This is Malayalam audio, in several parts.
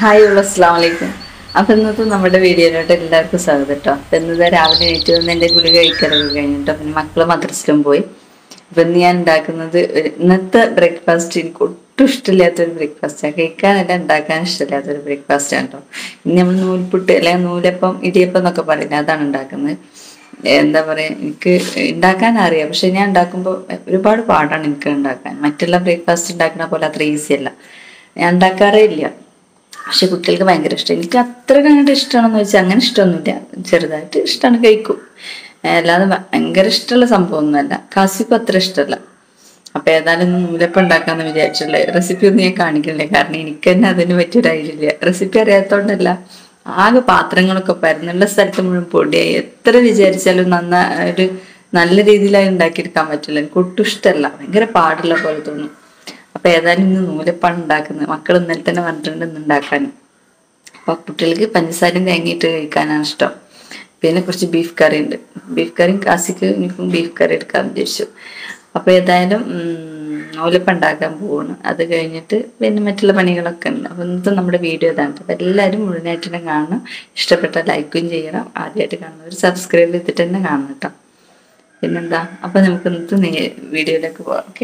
ഹായ് ഉള്ള അസ്സാം വലൈക്കും അപ്പൊ ഇന്നത്തെ നമ്മുടെ വീഡിയോയിലോട്ട് എല്ലാവർക്കും സ്വാഗതം കേട്ടോ അപ്പൊ ഇന്നത് രാവിലെ എണീറ്റ് വന്ന് എൻ്റെ ഗുളിക കഴിക്കാറൊക്കെ കഴിഞ്ഞിട്ടോ പിന്നെ മക്കള് മദ്രസിലും പോയി അപ്പൊ ഇന്ന് ഞാൻ ഉണ്ടാക്കുന്നത് ഒരു- ഇന്നത്തെ ബ്രേക്ക്ഫാസ്റ്റ് എനിക്ക് ഒട്ടും ഇഷ്ടമില്ലാത്തൊരു ബ്രേക്ക്ഫാസ്റ്റാണ് കഴിക്കാനല്ല ഉണ്ടാക്കാൻ ഇഷ്ടമില്ലാത്തൊരു ബ്രേക്ക്ഫാസ്റ്റ് ആണ് കേട്ടോ ഇനി നമ്മൾ നൂൽപുട്ട് അല്ലെങ്കിൽ നൂലപ്പം ഇടിയപ്പം എന്നൊക്കെ പറയുന്നത് അതാണ് ഉണ്ടാക്കുന്നത് എന്താ പറയാ എനിക്ക് ഉണ്ടാക്കാൻ അറിയാം പക്ഷെ ഞാൻ ഉണ്ടാക്കുമ്പോൾ ഒരുപാട് പാടാണ് എനിക്ക് ഉണ്ടാക്കാൻ മറ്റുള്ള ബ്രേക്ക്ഫാസ്റ്റ് ഉണ്ടാക്കുന്ന പോലെ അത്ര ഈസി അല്ല ഞാൻ ഉണ്ടാക്കാറേ ഇല്ല പക്ഷെ കുട്ടികൾക്ക് ഭയങ്കര ഇഷ്ടം എനിക്ക് അത്ര കണ്ടിട്ട് ഇഷ്ടമാണെന്ന് വെച്ചാൽ അങ്ങനെ ഇഷ്ടമൊന്നുമില്ല ചെറുതായിട്ട് ഇഷ്ടമാണ് കഴിക്കും അല്ലാതെ ഭയങ്കര ഇഷ്ടമുള്ള സംഭവമൊന്നുമല്ല കാസിക്കും അത്ര ഇഷ്ടമല്ല അപ്പൊ ഏതായാലും ഇന്ന് നൂലപ്പം ഉണ്ടാക്കാന്ന് വിചാരിച്ചിട്ടുള്ള റെസിപ്പി ഒന്നും ഞാൻ കാണിക്കണില്ല കാരണം എനിക്ക് തന്നെ അതിന് പറ്റിയൊരു ഐഡിയ ഇല്ല റെസിപ്പി അറിയാത്തോണ്ടല്ല ആകെ പാത്രങ്ങളൊക്കെ പരന്നുള്ള സ്ഥലത്ത് മുഴുവൻ പൊടിയായി എത്ര വിചാരിച്ചാലും നന്ന ഒരു നല്ല രീതിയിലായി ഉണ്ടാക്കിയെടുക്കാൻ പറ്റില്ല എനിക്ക് ഒട്ടും ഇഷ്ടമല്ല ഭയങ്കര പാടുള്ള പോലെ തോന്നും അപ്പൊ ഏതായാലും ഇന്ന് നൂലപ്പാണ് ഉണ്ടാക്കുന്നത് മക്കൾ ഇന്നലെ തന്നെ പറഞ്ഞിട്ടുണ്ട് ഇന്ന് ഉണ്ടാക്കാൻ അപ്പൊ കുട്ടികൾക്ക് പഞ്ചസാരയും തേങ്ങയിട്ട് കഴിക്കാനാണ് ഇഷ്ടം പിന്നെ കുറച്ച് ബീഫ് കറി ഉണ്ട് ബീഫ് കറിയും കാസിക്ക് എനിക്കും ബീഫ് കറി എടുക്കാമെന്ന് വിചാരിച്ചു അപ്പൊ ഏതായാലും ഉം, നൂലപ്പം ഉണ്ടാക്കാൻ പോവാണ് അത് കഴിഞ്ഞിട്ട് പിന്നെ മറ്റുള്ള പണികളൊക്കെ ഉണ്ട് അപ്പൊ ഇന്നത്തെ നമ്മുടെ വീഡിയോ ഇതാണ് അപ്പൊ എല്ലാവരും മുഴുവനായിട്ട് തന്നെ കാണണം ഇഷ്ടപ്പെട്ട ലൈക്കും ചെയ്യണം ആദ്യമായിട്ട് കാണുന്നവർ സബ്സ്ക്രൈബ് ചെയ്തിട്ട് തന്നെ കാണണം കേട്ടോ പിന്നെന്താ അപ്പൊ നമുക്ക് ഇന്നത്തെ നേ- വീഡിയോയിലേക്ക് പോവാം ഓക്കെ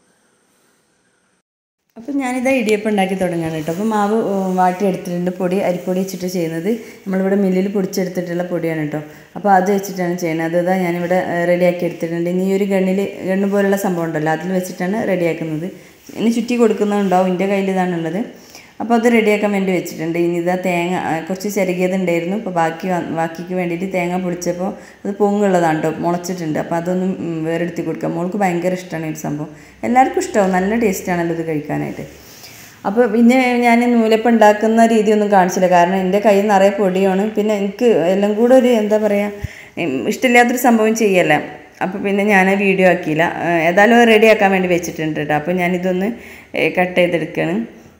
അപ്പം ഞാനിതാ ഇടിയപ്പം ഉണ്ടാക്കി തുടങ്ങാണ് കേട്ടോ അപ്പോൾ മാവ് ഉം, വാട്ടി എടുത്തിട്ടുണ്ട് പൊടി അരിപ്പൊടി വെച്ചിട്ട് ചെയ്യുന്നത് നമ്മളിവിടെ മില്ലിൽ പൊടിച്ചെടുത്തിട്ടുള്ള പൊടിയാണ് കേട്ടോ അപ്പോൾ അത് വെച്ചിട്ടാണ് ചെയ്യുന്നത് അത് ഇതാ ഞാനിവിടെ റെഡിയാക്കി എടുത്തിട്ടുണ്ട് ഇനി ഈ ഒരു ഗണ്ണിൽ ഗണ്ണ് പോലുള്ള സംഭവം ഉണ്ടല്ലോ അതിൽ വെച്ചിട്ടാണ് റെഡിയാക്കുന്നത് ഇനി ചുറ്റി കൊടുക്കുന്നുണ്ടാവും എൻ്റെ കയ്യിൽ ഇതാണുള്ളത് അപ്പോൾ അത് റെഡിയാക്കാൻ വേണ്ടി വെച്ചിട്ടുണ്ട് ഇനി ഇതാ തേങ്ങ ആ, കുറച്ച് ചെറുകിയത് ഉണ്ടായിരുന്നു അപ്പോൾ ബാക്കി വ- ബാക്കിക്ക് വേണ്ടിയിട്ട് തേങ്ങ പൊടിച്ചപ്പോൾ അത് പൊങ്ങുള്ളതാണ് കേട്ടോ മുളച്ചിട്ടുണ്ട് അപ്പോൾ അതൊന്നും ഉം, വേറെടുത്തി കൊടുക്കാം മോൾക്ക് ഭയങ്കര ഇഷ്ടമാണ് ഈ സംഭവം എല്ലാവർക്കും ഇഷ്ടമാവും നല്ല ടേസ്റ്റാണല്ലോ ഇത് കഴിക്കാനായിട്ട് അപ്പോൾ പിന്നെ ഞാൻ നൂലപ്പം ഉണ്ടാക്കുന്ന രീതിയൊന്നും കാണിച്ചില്ല കാരണം എൻ്റെ കയ്യിൽ നിറയെ പൊടിയാണ് പിന്നെ എനിക്ക് എല്ലാം കൂടെ ഒരു എന്താ പറയുക ഉം, ഇഷ്ടമില്ലാത്തൊരു സംഭവം ചെയ്യല്ല അപ്പോൾ പിന്നെ ഞാൻ വീഡിയോ ആക്കിയില്ല ആ, ഏതായാലും റെഡി ആക്കാൻ വേണ്ടി വെച്ചിട്ടുണ്ട് കേട്ടോ അപ്പോൾ ഞാനിതൊന്ന് കട്ട് ചെയ്തെടുക്കുകയാണ്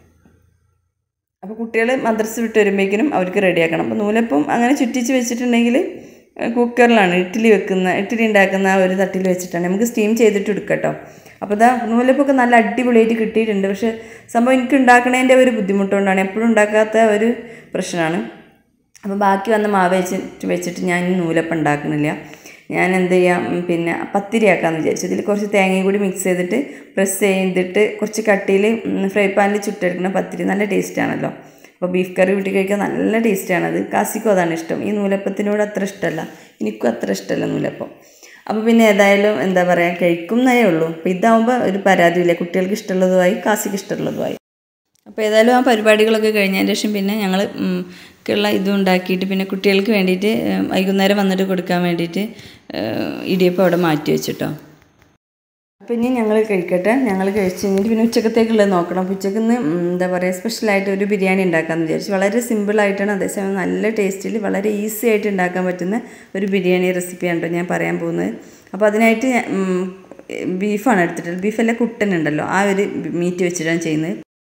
അപ്പോൾ കുട്ടികൾ മദ്രസ വിട്ട് വരുമ്പോഴേക്കിനും അവർക്ക് റെഡിയാക്കണം അപ്പോൾ നൂലപ്പം അങ്ങനെ ചുറ്റിച്ച് വെച്ചിട്ടുണ്ടെങ്കിൽ കുക്കറിലാണ് ഇഡ്ഡലി വെക്കുന്ന ഇഡ്ഡലി ഉണ്ടാക്കുന്ന ആ ഒരു തട്ടിൽ വെച്ചിട്ടാണ് നമുക്ക് സ്റ്റീം ചെയ്തിട്ട് എടുക്കാം കേട്ടോ അപ്പോൾ ഇതാ നൂലപ്പൊക്കെ നല്ല അടിപൊളിയായിട്ട് കിട്ടിയിട്ടുണ്ട് പക്ഷേ സംഭവം എനിക്ക് ഉണ്ടാക്കണതിൻ്റെ ഒരു ബുദ്ധിമുട്ടുകൊണ്ടാണ് എപ്പോഴും ഉണ്ടാക്കാത്ത ഒരു പ്രശ്നമാണ് അപ്പോൾ ബാക്കി വന്ന മാവ് വെച്ചിട്ട് വെച്ചിട്ട് ഞാൻ ഇനി നൂലപ്പം ഉണ്ടാക്കുന്നില്ല ഞാൻ എന്ത് ചെയ്യാം ഉം, പിന്നെ പത്തിരിയാക്കാമെന്ന് വിചാരിച്ചു ഇതിൽ കുറച്ച് തേങ്ങയും കൂടി മിക്സ് ചെയ്തിട്ട് പ്രസ് ചെയ്തിട്ട് കുറച്ച് കട്ടിയിൽ ഫ്രൈ പാനിൽ ചുട്ടെടുക്കുന്ന പത്തിരി നല്ല ടേസ്റ്റാണല്ലോ അപ്പോൾ ബീഫ് കറി കൂട്ടി കഴിക്കാൻ നല്ല ടേസ്റ്റാണത് കാസിക്കും അതാണ് ഇഷ്ടം ഈ നൂലപ്പത്തിനോട് അത്ര ഇഷ്ടമല്ല എനിക്കും അത്ര ഇഷ്ടമല്ല നൂലപ്പം അപ്പോൾ പിന്നെ ഏതായാലും എന്താ പറയുക കഴിക്കുന്നതേ ഉള്ളൂ അപ്പോൾ ഇതാവുമ്പോൾ ഒരു പരാതിയില്ല കുട്ടികൾക്ക് ഇഷ്ടമുള്ളതുമായി കാസിക്ക് ഇഷ്ടമുള്ളതുമായി അപ്പോൾ ഏതായാലും ആ പരിപാടികളൊക്കെ കഴിഞ്ഞതിന് ശേഷം പിന്നെ ഞങ്ങൾ ഉള്ള ഇതും ഉണ്ടാക്കിയിട്ട് പിന്നെ കുട്ടികൾക്ക് വേണ്ടിയിട്ട് ഉം, വൈകുന്നേരം വന്നിട്ട് കൊടുക്കാൻ വേണ്ടിയിട്ട് ഏഹ്, ഇടിയപ്പം അവിടെ മാറ്റി വെച്ചിട്ടോ അപ്പോൾ ഇനി ഞങ്ങൾ കഴിക്കട്ടെ ഞങ്ങൾ കഴിച്ച് കഴിഞ്ഞിട്ട് പിന്നെ ഉച്ചക്കത്തേക്കുള്ളത് നോക്കണം അപ്പോൾ ഉച്ചക്ക് ഇന്ന് ഉം, എന്താ പറയുക സ്പെഷ്യലായിട്ട് ഒരു ബിരിയാണി ഉണ്ടാക്കാമെന്ന് വിചാരിച്ചു വളരെ സിമ്പിളായിട്ടാണ് അതേസമയം നല്ല ടേസ്റ്റിൽ വളരെ ഈസി ആയിട്ട് ഉണ്ടാക്കാൻ പറ്റുന്ന ഒരു ബിരിയാണി റെസിപ്പിയാണ് കേട്ടോ ഞാൻ പറയാൻ പോകുന്നത് അപ്പോൾ അതിനായിട്ട് ഞാൻ, ഉം, ബീഫാണ് എടുത്തിട്ടുള്ളത് ബീഫല്ല കുട്ടനുണ്ടല്ലോ ആ ഒരു മീറ്റ് വെച്ചിട്ടാണ് ചെയ്യുന്നത്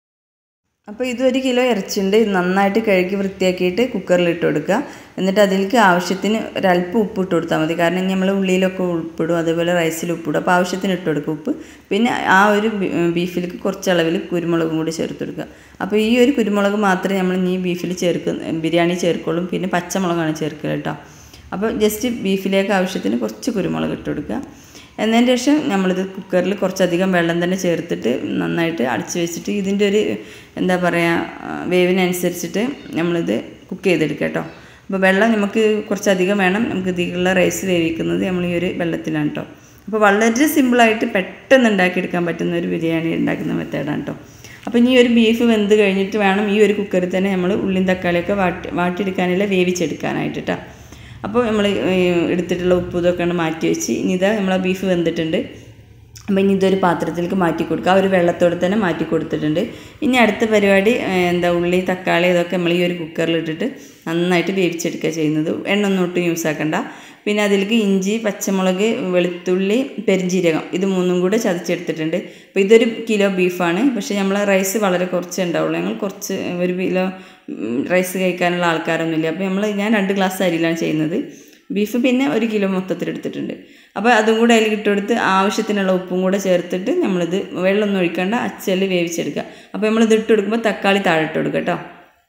അപ്പോൾ ഇത് ഒരു കിലോ ഇറച്ചിയുണ്ട് ഇത് നന്നായിട്ട് കഴുകി വൃത്തിയാക്കിയിട്ട് കുക്കറിൽ ഇട്ട് കൊടുക്കുക എന്നിട്ട് അതിലേക്ക് ആവശ്യത്തിന് ഒരല്പം ഉപ്പ് ഇട്ട് കൊടുത്താൽ മതി കാരണം ഇനി നമ്മൾ ഉള്ളിയിലൊക്കെ ഉപ്പിടും അതേപോലെ റൈസിൽ ഉപ്പിടും അപ്പോൾ ആവശ്യത്തിന് ഇട്ട് കൊടുക്കുക ഉപ്പ് പിന്നെ ആ ഒരു ബി- ബീഫിലേക്ക് കുറച്ച് അളവിൽ കുരുമുളകും കൂടി ചേർത്ത് കൊടുക്കുക അപ്പോൾ ഈ ഒരു കുരുമുളക് മാത്രമേ നമ്മൾ ഈ ബീഫിൽ ചേർക്കുന്ന ബിരിയാണി ചേർക്കുള്ളൂ പിന്നെ പച്ചമുളകാണ് ചേർക്കുക കേട്ടോ അപ്പോൾ ജസ്റ്റ് ബീഫിലേക്ക് ആവശ്യത്തിന് കുറച്ച് കുരുമുളക് ഇട്ട് കൊടുക്കുക എന്നതിന് ശേഷം നമ്മളിത് കുക്കറിൽ കുറച്ചധികം വെള്ളം തന്നെ ചേർത്തിട്ട് നന്നായിട്ട് അടച്ച് വെച്ചിട്ട് ഇതിൻ്റെ ഒരു എന്താ പറയുക വേവിനനുസരിച്ചിട്ട് നമ്മളിത് കുക്ക് ചെയ്തെടുക്കുക കേട്ടോ അപ്പോൾ വെള്ളം നമുക്ക് കുറച്ചധികം വേണം നമുക്ക് ഇതിലുള്ള റൈസ് വേവിക്കുന്നത് നമ്മൾ ഈ ഒരു വെള്ളത്തിലാണ് കേട്ടോ അപ്പോൾ വളരെ സിമ്പിളായിട്ട് പെട്ടെന്ന് ഉണ്ടാക്കിയെടുക്കാൻ പറ്റുന്ന ഒരു ബിരിയാണി ഉണ്ടാക്കുന്ന മെത്തേഡാണ് കേട്ടോ അപ്പോൾ ഇനി ഒരു ബീഫ് വെന്ത് കഴിഞ്ഞിട്ട് വേണം ഈ ഒരു കുക്കറിൽ തന്നെ നമ്മൾ ഉള്ളിയും തക്കാളിയൊക്കെ വാട്ടി വാട്ടിയെടുക്കാനുള്ള വേവിച്ചെടുക്കാനായിട്ട് കേട്ടോ അപ്പോൾ നമ്മൾ എടുത്തിട്ടുള്ള ഉപ്പ് ഇതൊക്കെയാണ് മാറ്റി വെച്ച് ഇനി ഇതാ നമ്മളെ ബീഫ് വെന്തിട്ടുണ്ട് അപ്പോൾ ഇനി ഇതൊരു പാത്രത്തിലേക്ക് മാറ്റി കൊടുക്കുക ആ ഒരു വെള്ളത്തോടെ തന്നെ മാറ്റി കൊടുത്തിട്ടുണ്ട് ഇനി അടുത്ത പരിപാടി ഏഹ്, എന്താ ഉള്ളി തക്കാളി ഇതൊക്കെ നമ്മൾ ഈ ഒരു കുക്കറിൽ ഇട്ടിട്ട് നന്നായിട്ട് വേവിച്ചെടുക്കുക ചെയ്യുന്നത് എണ്ണ ഒന്നും ഒട്ടും യൂസ് ആക്കണ്ട പിന്നെ അതിലേക്ക് ഇഞ്ചി പച്ചമുളക് വെളുത്തുള്ളി പെരിഞ്ജീരകം ഇത് മൂന്നും കൂടെ ചതച്ചെടുത്തിട്ടുണ്ട് അപ്പോൾ ഇതൊരു കിലോ ബീഫാണ് പക്ഷേ നമ്മൾ റൈസ് വളരെ കുറച്ചേ ഉണ്ടാവുള്ളൂ ഞങ്ങൾ കുറച്ച് ഒരു കിലോ ഉം, റൈസ് കഴിക്കാനുള്ള ആൾക്കാരൊന്നുമില്ല അപ്പോൾ നമ്മൾ ഞാൻ രണ്ട് ഗ്ലാസ് അരിയിലാണ് ചെയ്യുന്നത് ബീഫ് പിന്നെ ഒരു കിലോ മൊത്തത്തിൽ എടുത്തിട്ടുണ്ട് അപ്പോൾ അതും കൂടെ അതിൽ ഇട്ടുകൊടുത്ത് ആവശ്യത്തിനുള്ള ഉപ്പും കൂടെ ചേർത്തിട്ട് നമ്മളിത് വെള്ളമൊന്നും ഒഴിക്കേണ്ട അച്ചല് വേവിച്ചെടുക്കുക അപ്പോൾ നമ്മളിത് ഇട്ട് കൊടുക്കുമ്പോൾ തക്കാളി താഴെ ഇട്ട് കൊടുക്കുക കേട്ടോ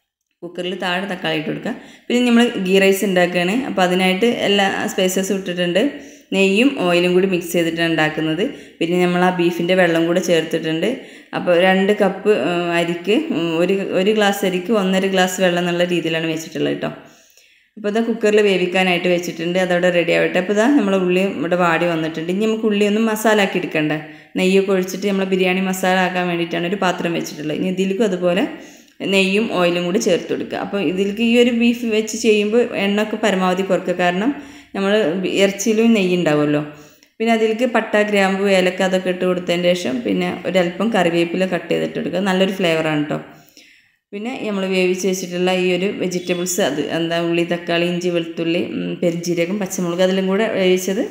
കുക്കറിൽ താഴെ തക്കാളി ഇട്ട് കൊടുക്കുക പിന്നെ നമ്മൾ ഗീ റൈസ് ഉണ്ടാക്കുകയാണ് അപ്പോൾ അതിനായിട്ട് എല്ലാ സ്പൈസസും ഇട്ടിട്ടുണ്ട് നെയ്യും ഓയിലും കൂടി മിക്സ് ചെയ്തിട്ടാണ് ഉണ്ടാക്കുന്നത് പിന്നെ നമ്മൾ ആ ബീഫിൻ്റെ വെള്ളം കൂടെ ചേർത്തിട്ടുണ്ട് അപ്പോൾ രണ്ട് കപ്പ് ഉം, അരിക്ക് ഉം, ഒരു ഒരു ഗ്ലാസ് അരിക്ക് ഒന്നര ഗ്ലാസ് വെള്ളം എന്നുള്ള രീതിയിലാണ് വെച്ചിട്ടുള്ളത് കേട്ടോ അപ്പോൾ ഇതാ കുക്കറിൽ വേവിക്കാനായിട്ട് വെച്ചിട്ടുണ്ട് അതവിടെ റെഡി ആവട്ടെ അപ്പോൾ ഇതാ നമ്മൾ ഉള്ളി ഇവിടെ വാടി വന്നിട്ടുണ്ട് ഇനി നമുക്ക് ഉള്ളി ഒന്ന് മസാല ആക്കി എടുക്കണ്ടേ നെയ്യൊക്കെ ഒഴിച്ചിട്ട് നമ്മൾ ബിരിയാണി മസാല ആക്കാൻ വേണ്ടിയിട്ടാണ് ഒരു പാത്രം വെച്ചിട്ടുള്ളത് ഇനി ഇതിലേക്കും അതുപോലെ നെയ്യും ഓയിലും കൂടി ചേർത്ത് കൊടുക്കുക അപ്പോൾ ഇതിലേക്ക് ഈ ഒരു ബീഫ് വെച്ച് ചെയ്യുമ്പോൾ എണ്ണ ഒക്കെ പരമാവധി കുറക്കുക കാരണം നമ്മൾ ഇറച്ചിയിലും നെയ്യ് ഉണ്ടാവുമല്ലോ പിന്നെ അതിലേക്ക് പട്ട ഗ്രാമ്പു ഏലക്ക അതൊക്കെ ഇട്ട് കൊടുത്തതിന് ശേഷം പിന്നെ ഒരല്പം കറിവേപ്പില കട്ട് ചെയ്തിട്ട് കൊടുക്കുക നല്ലൊരു ഫ്ലേവറാണ് കേട്ടോ പിന്നെ നമ്മൾ വേവിച്ച് വെച്ചിട്ടുള്ള ഈ ഒരു വെജിറ്റബിൾസ് അത് എന്താ ഉള്ളി തക്കാളി ഇഞ്ചി വെളുത്തുള്ളി ഉം, പെരുംജീരകം പച്ചമുളക് അതെല്ലാം കൂടെ വേവിച്ചത്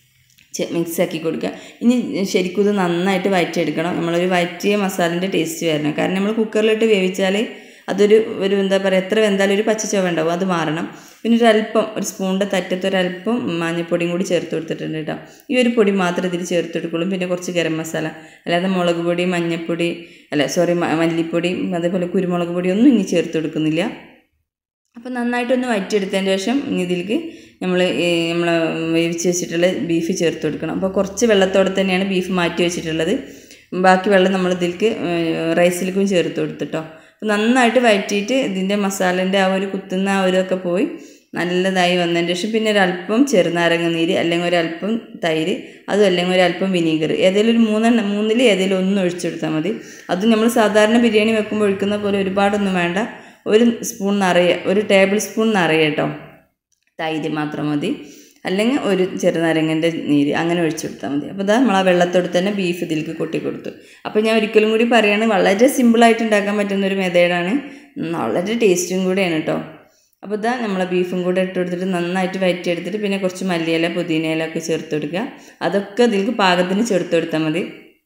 മിക്സ് ആക്കി കൊടുക്കുക ഇനി ശരിക്കും ഇത് നന്നായിട്ട് വഴറ്റിയെടുക്കണം നമ്മളൊരു വഴറ്റിയ മസാലേൻ്റെ ടേസ്റ്റ് വരണം കാരണം നമ്മൾ കുക്കറിലിട്ട് വേവിച്ചാൽ അതൊരു ഒരു എന്താ പറയുക എത്ര വെന്താലും ഒരു പച്ച ചുവ ഉണ്ടാവും അത് മാറണം പിന്നെ ഒരു അല്പം ഒരു സ്പൂണിൻ്റെ തറ്റത്ത് ഒരല്പം മഞ്ഞൾപ്പൊടിയും കൂടി ചേർത്ത് കൊടുത്തിട്ടുണ്ട് കേട്ടോ ഈ ഒരു പൊടി മാത്രം ഇതിൽ ചേർത്ത് കൊടുക്കുള്ളൂ പിന്നെ കുറച്ച് ഗരം മസാല അല്ലാതെ മുളക് പൊടി മഞ്ഞൾപ്പൊടി അല്ല സോറി മല്ലിപ്പൊടി അതേപോലെ കുരുമുളക് പൊടി ഒന്നും ഇനി ചേർത്ത് കൊടുക്കുന്നില്ല അപ്പോൾ നന്നായിട്ടൊന്ന് വറ്റിയെടുത്തതിന് ശേഷം ഇനി ഇതിലേക്ക് നമ്മൾ നമ്മൾ വേവിച്ച് വെച്ചിട്ടുള്ള ബീഫ് ചേർത്ത് കൊടുക്കണം അപ്പോൾ കുറച്ച് വെള്ളത്തോടെ തന്നെയാണ് ബീഫ് മാറ്റി വെച്ചിട്ടുള്ളത് ബാക്കി വെള്ളം നമ്മൾ ഇതിലേക്ക് റൈസിലേക്കും ചേർത്ത് കൊടുത്തിട്ടോ അപ്പോൾ നന്നായിട്ട് വഴറ്റിയിട്ട് ഇതിൻ്റെ മസാലേൻ്റെ ആ ഒരു കുത്തുന്ന ആ ഒരു ഒക്കെ പോയി നല്ലതായി വന്നതിന് ശേഷം പിന്നെ ഒരല്പം ചെറുനാരങ്ങ നീര് അല്ലെങ്കിൽ ഒരല്പം തൈര് അതും അല്ലെങ്കിൽ ഒരല്പം വിനീഗർ ഏതെങ്കിലും ഒരു മൂന്നെണ്ണം മൂന്നിൽ ഏതെങ്കിലും ഒന്ന് ഒഴിച്ചെടുത്താൽ മതി അത് നമ്മൾ സാധാരണ ബിരിയാണി വെക്കുമ്പോൾ ഒഴിക്കുന്ന പോലെ ഒരുപാടൊന്നും വേണ്ട ഒരു സ്പൂൺ നിറയെ ഒരു ടേബിൾ സ്പൂൺ നിറയെ കേട്ടോ തൈര് മാത്രം മതി അല്ലെങ്കിൽ ഒരു ചെറുനാരങ്ങൻ്റെ നീര് അങ്ങനെ ഒഴിച്ചു കൊടുത്താൽ മതി അപ്പോൾ ഇതാ നമ്മൾ ആ വെള്ളത്തോട് തന്നെ ബീഫ് ഇതിലേക്ക് കൊട്ടി കൊടുത്തു അപ്പോൾ ഞാൻ ഒരിക്കലും കൂടി പറയുകയാണ് വളരെ സിമ്പിളായിട്ട് ഉണ്ടാക്കാൻ പറ്റുന്ന ഒരു മെത്തേഡാണ് വളരെ ടേസ്റ്റും കൂടെയാണ് കേട്ടോ അപ്പോൾ ഇതാ നമ്മൾ ബീഫും കൂടെ ഇട്ട് കൊടുത്തിട്ട് നന്നായിട്ട് വയറ്റിയെടുത്തിട്ട് പിന്നെ കുറച്ച് മല്ലിയില പുതിനയില ഒക്കെ ചേർത്ത് കൊടുക്കുക അതൊക്കെ ഇതിലേക്ക് പാകത്തിന് ചേർത്ത് കൊടുത്താൽ മതി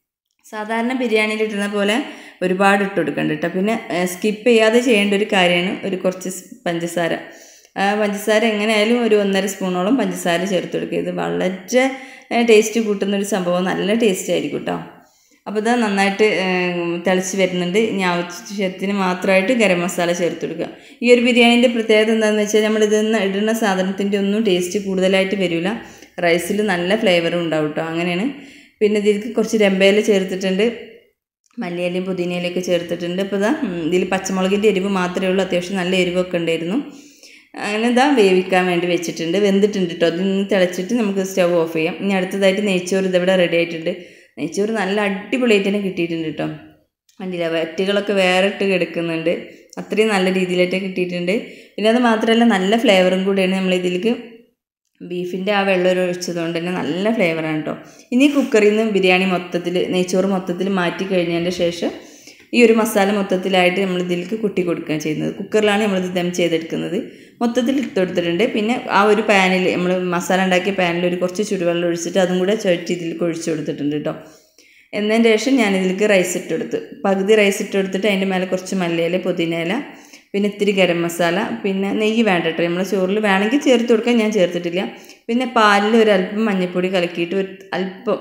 സാധാരണ ബിരിയാണിയിൽ ഇട്ടുന്ന പോലെ ഒരുപാട് ഇട്ട് കൊടുക്കണ്ട കേട്ടോ പിന്നെ സ്കിപ്പ് ചെയ്യാതെ ചെയ്യേണ്ട ഒരു കാര്യമാണ് ഒരു കുറച്ച് സ് പഞ്ചസാര ആ പഞ്ചസാര എങ്ങനെയായാലും ഒരു ഒന്നര സ്പൂണോളം പഞ്ചസാര ചേർത്ത് കൊടുക്കുക ഇത് വളരെ ടേസ്റ്റ് കൂട്ടുന്ന ഒരു സംഭവം നല്ല ടേസ്റ്റ് ആയിരിക്കും കേട്ടോ അപ്പോൾ ഇത് നന്നായിട്ട് ഏം, തിളച്ച് വരുന്നുണ്ട് ഇനി ആവശ്യത്തിന് മാത്രമായിട്ട് ഗരം മസാല ചേർത്ത് കൊടുക്കുക ഈ ഒരു ബിരിയാണീൻ്റെ പ്രത്യേകത എന്താണെന്ന് വെച്ചാൽ നമ്മൾ ഇതിന്ന് ഇടുന്ന സാധനത്തിൻ്റെ ഒന്നും ടേസ്റ്റ് കൂടുതലായിട്ട് വരില്ല റൈസിൽ നല്ല ഫ്ലേവറും ഉണ്ടാവും കേട്ടോ അങ്ങനെയാണ് പിന്നെ ഇതിലേക്ക് കുറച്ച് രമ്പയില ചേർത്തിട്ടുണ്ട് മല്ലിയിലയും പുതിനയിലൊക്കെ ചേർത്തിട്ടുണ്ട് അപ്പോൾ ഇതാ ഉം, ഇതിൽ പച്ചമുളകിൻ്റെ എരിവ് മാത്രമേ ഉള്ളൂ അത്യാവശ്യം നല്ല എരിവൊക്കെ ഉണ്ടായിരുന്നു അങ്ങനെ ഇതാ വേവിക്കാൻ വേണ്ടി വെച്ചിട്ടുണ്ട് വെന്തിട്ടുണ്ട് കേട്ടോ അതിൽ നിന്ന് തിളച്ചിട്ട് നമുക്ക് സ്റ്റവ് ഓഫ് ചെയ്യാം ഇനി അടുത്തതായിട്ട് നെയ്ച്ചോറ് ഇതിവിടെ റെഡി ആയിട്ടുണ്ട് നെയ്ച്ചോറ് നല്ല അടിപൊളിയായിട്ട് തന്നെ കിട്ടിയിട്ടുണ്ട് കേട്ടോ കണ്ടില്ല വറ്റുകളൊക്കെ വേറെ ഇട്ട് കിടക്കുന്നുണ്ട് അത്രയും നല്ല രീതിയിലായിട്ട് കിട്ടിയിട്ടുണ്ട് പിന്നെ അത് മാത്രമല്ല നല്ല ഫ്ലേവറും കൂടിയാണ് നമ്മൾ ഇതിലേക്ക് ബീഫിൻ്റെ ആ വെള്ളം ഒരു ഒഴിച്ചതുകൊണ്ട് തന്നെ നല്ല ഫ്ലേവറാണ് കേട്ടോ ഇനി കുക്കറിൽ നിന്ന് ബിരിയാണി മൊത്തത്തിൽ നെയ്ച്ചോറ് മൊത്തത്തിൽ മാറ്റി കഴിഞ്ഞതിൻ്റെ ശേഷം ഈ ഒരു മസാല മൊത്തത്തിലായിട്ട് നമ്മൾ ഇതിലേക്ക് കുട്ടി കൊടുക്കുക ചെയ്യുന്നത് കുക്കറിലാണ് നമ്മളിത് ദം ചെയ്തെടുക്കുന്നത് മൊത്തത്തിൽ ഇട്ട് കൊടുത്തിട്ടുണ്ട് പിന്നെ ആ ഒരു പാനിൽ നമ്മൾ മസാല ഉണ്ടാക്കിയ പാനിൽ ഒരു കുറച്ച് ചുടുവെള്ളം ഒഴിച്ചിട്ട് അതും കൂടെ ചുഴറ്റി ഇതിലേക്ക് ഒഴിച്ചു കൊടുത്തിട്ടുണ്ട് കേട്ടോ എന്നതിന് ശേഷം ഞാൻ ഇതിലേക്ക് റൈസ് ഇട്ട് കൊടുത്തു പകുതി റൈസ് ഇട്ട് കൊടുത്തിട്ട് അതിൻ്റെ മേലെ കുറച്ച് മല്ലിയില പുതിനയില പിന്നെ ഇത്തിരി ഗരം മസാല പിന്നെ നെയ്യ് വേണ്ട കേട്ടോ നമ്മൾ ചോറിൽ വേണമെങ്കിൽ ചേർത്ത് കൊടുക്കാൻ ഞാൻ ചേർത്തിട്ടില്ല പിന്നെ പാലിൽ ഒരു അല്പം മഞ്ഞൾപ്പൊടി കലക്കിയിട്ട് ഒരു അല്പം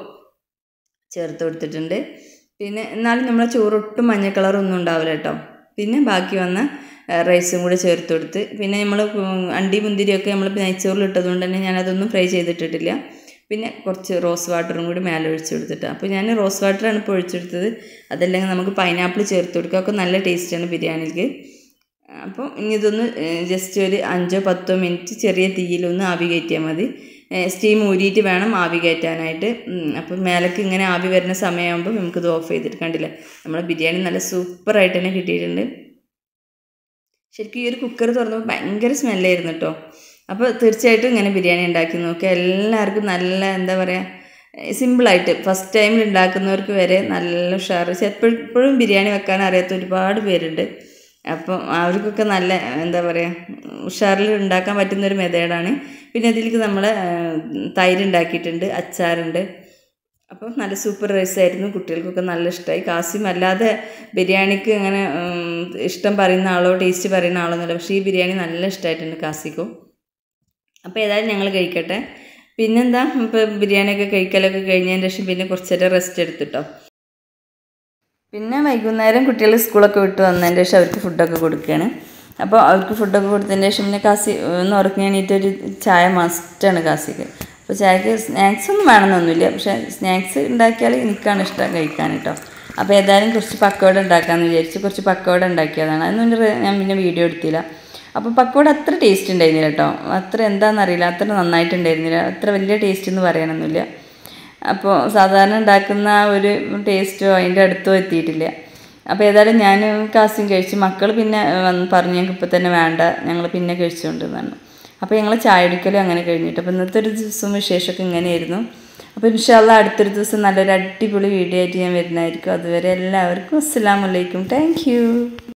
ചേർത്ത് കൊടുത്തിട്ടുണ്ട് പിന്നെ എന്നാലും നമ്മളെ ചോറ് ഒട്ടും മഞ്ഞ കളറൊന്നും ഉണ്ടാവില്ല കേട്ടോ പിന്നെ ബാക്കി വന്ന ആ, റൈസും കൂടെ ചേർത്ത് കൊടുത്ത് പിന്നെ നമ്മൾ അണ്ടി മുന്തിരിയൊക്കെ നമ്മൾ നെയ്ച്ചോറിൽ ഇട്ടതുകൊണ്ട് തന്നെ ഞാനതൊന്നും ഫ്രൈ ചെയ്തിട്ടിട്ടില്ല പിന്നെ കുറച്ച് റോസ് വാട്ടറും കൂടി മേലെ ഒഴിച്ച് കൊടുത്തിട്ട് അപ്പോൾ ഞാൻ റോസ് വാട്ടറാണ് ഇപ്പോൾ ഒഴിച്ചെടുത്തത് അതല്ലെങ്കിൽ നമുക്ക് പൈനാപ്പിൾ ചേർത്ത് കൊടുക്കുക ഒക്കെ നല്ല ടേസ്റ്റാണ് ബിരിയാണിക്ക് അപ്പോൾ ഇനി ഇതൊന്ന് ജസ്റ്റ് ഒരു അഞ്ചോ പത്തോ മിനിറ്റ് ചെറിയ തീയിലൊന്ന് ആവി കയറ്റിയാൽ മതി സ്റ്റീം ഊരിയിട്ട് വേണം ആവി കയറ്റാനായിട്ട് ഉം, അപ്പം മേലേക്ക് ഇങ്ങനെ ആവി വരുന്ന സമയമാകുമ്പോൾ നമുക്കിത് ഓഫ് ചെയ്തിട്ട് കണ്ടില്ല നമ്മുടെ ബിരിയാണി നല്ല സൂപ്പറായിട്ട് തന്നെ കിട്ടിയിട്ടുണ്ട് ശരിക്കും ഈ ഒരു കുക്കർ തുറന്നപ്പോൾ ഭയങ്കര സ്മെല്ലായിരുന്നു കേട്ടോ അപ്പോൾ തീർച്ചയായിട്ടും ഇങ്ങനെ ബിരിയാണി ഉണ്ടാക്കി നോക്കുക എല്ലാവർക്കും നല്ല എന്താ പറയുക സിമ്പിളായിട്ട് ഫസ്റ്റ് ടൈമിൽ ഉണ്ടാക്കുന്നവർക്ക് വരെ നല്ല ഉഷാറ് എപ്പോഴും എപ്പോഴും ബിരിയാണി വെക്കാൻ അറിയാത്ത ഒരുപാട് പേരുണ്ട് അപ്പം അവർക്കൊക്കെ നല്ല എന്താ പറയുക ഉഷാറിൽ ഉണ്ടാക്കാൻ പറ്റുന്ന ഒരു മെത്തേഡാണ് പിന്നെ അതിലേക്ക് നമ്മൾ തൈര് ഉണ്ടാക്കിയിട്ടുണ്ട് അച്ചാറുണ്ട് അപ്പം നല്ല സൂപ്പർ റൈസ് ആയിരുന്നു കുട്ടികൾക്കൊക്കെ നല്ല ഇഷ്ടമായി കാസിം അല്ലാതെ ബിരിയാണിക്ക് അങ്ങനെ ഉം, ഇഷ്ടം പറയുന്ന ആളോ ടേസ്റ്റ് പറയുന്ന ആളോ എന്നല്ല പക്ഷേ ഈ ബിരിയാണി നല്ല ഇഷ്ടമായിട്ടുണ്ട് കാസിക്കും അപ്പോൾ ഏതായാലും ഞങ്ങൾ കഴിക്കട്ടെ പിന്നെന്താ ഇപ്പോൾ ബിരിയാണിയൊക്കെ കഴിക്കലൊക്കെ കഴിഞ്ഞതിന് ശേഷം പിന്നെ കുറച്ച് നേരം റെസ്റ്റ് എടുത്തിട്ടോ പിന്നെ വൈകുന്നേരം കുട്ടികൾ സ്കൂളൊക്കെ വിട്ട് വന്നതിന് ശേഷം അവർക്ക് ഫുഡൊക്കെ കൊടുക്കുകയാണ് അപ്പോൾ അവർക്ക് ഫുഡൊക്കെ കൊടുത്തതിന് ശേഷം പിന്നെ കാസി ഒന്ന് ഉറങ്ങി എണീറ്റ് ഒരു ചായ മസ്റ്റാണ് കാസിക്ക് അപ്പോൾ ചായക്ക് സ്നാക്സ് ഒന്നും വേണമെന്നൊന്നുമില്ല പക്ഷേ സ്നാക്സ് ഉണ്ടാക്കിയാൽ എനിക്കാണ് ഇഷ്ടം കഴിക്കാൻ കേട്ടോ അപ്പോൾ ഏതായാലും കുറച്ച് പക്കോട ഉണ്ടാക്കാമെന്ന് വിചാരിച്ച് കുറച്ച് പക്കോട ഉണ്ടാക്കിയതാണ് അതൊന്നും ഒരു ഞാൻ പിന്നെ വീഡിയോ എടുത്തില്ല അപ്പോൾ പക്കോട അത്ര ടേസ്റ്റ് ഉണ്ടായിരുന്നില്ല കേട്ടോ അത്ര എന്താണെന്നറിയില്ല അത്ര നന്നായിട്ടുണ്ടായിരുന്നില്ല അത്ര വലിയ ടേസ്റ്റ് എന്ന് പറയാനൊന്നുമില്ല അപ്പോൾ സാധാരണ ഉണ്ടാക്കുന്ന ആ ഒരു ടേസ്റ്റോ അതിൻ്റെ അടുത്തോ എത്തിയിട്ടില്ല അപ്പോൾ ഏതായാലും ഞാൻ കാസ്യം കഴിച്ചു മക്കൾ പിന്നെ വന്ന് പറഞ്ഞു ഞങ്ങൾക്ക് ഇപ്പോൾ തന്നെ വേണ്ട ഞങ്ങൾ പിന്നെ കഴിച്ചുകൊണ്ട് പറഞ്ഞു അപ്പോൾ ഞങ്ങൾ ചായ എടുക്കലും അങ്ങനെ കഴിഞ്ഞിട്ട് അപ്പോൾ ഇന്നത്തെ ഒരു ദിവസം വിശേഷമൊക്കെ ഇങ്ങനെയായിരുന്നു അപ്പോൾ ഇൻഷാല്ല അടുത്തൊരു ദിവസം നല്ലൊരു അടിപൊളി വീഡിയോ ആയിട്ട് ഞാൻ വരുന്നതായിരിക്കും അതുവരെ എല്ലാവർക്കും അസ്സാം വലൈക്കും താങ്ക് യു